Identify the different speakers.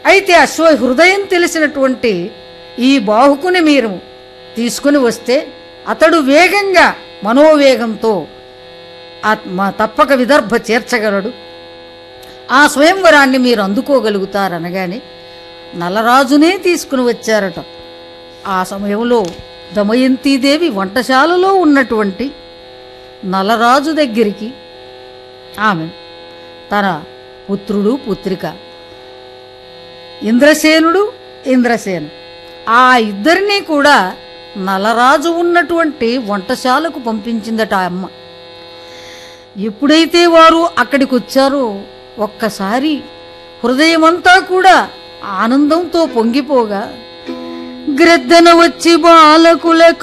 Speaker 1: అయితే అశ్వ హృదయం తెలిసినటువంటి ఈ బాహుకుని మీరు తీసుకుని వస్తే అతడు వేగంగా మనోవేగంతో ఆత్మ తప్పక విదర్భ చేర్చగలడు ఆ స్వయంవరాన్ని మీరు అందుకోగలుగుతారనగానే నలరాజునే తీసుకుని వచ్చారట ఆ సమయంలో దమయంతీదేవి వంటశాలలో ఉన్నటువంటి నలరాజు దగ్గరికి ఆమె తన పుత్రుడు పుత్రిక ఇంద్రసేనుడు ఇంద్రసేను ఆ ఇద్దరినీ కూడా నలరాజు ఉన్నటువంటి వంటశాలకు పంపించిందట ఆ అమ్మ ఎప్పుడైతే వారు అక్కడికి వచ్చారో ఒక్కసారి హృదయమంతా కూడా ఆనందంతో పొంగిపోగా గ్రద్దన వచ్చి బాలకుల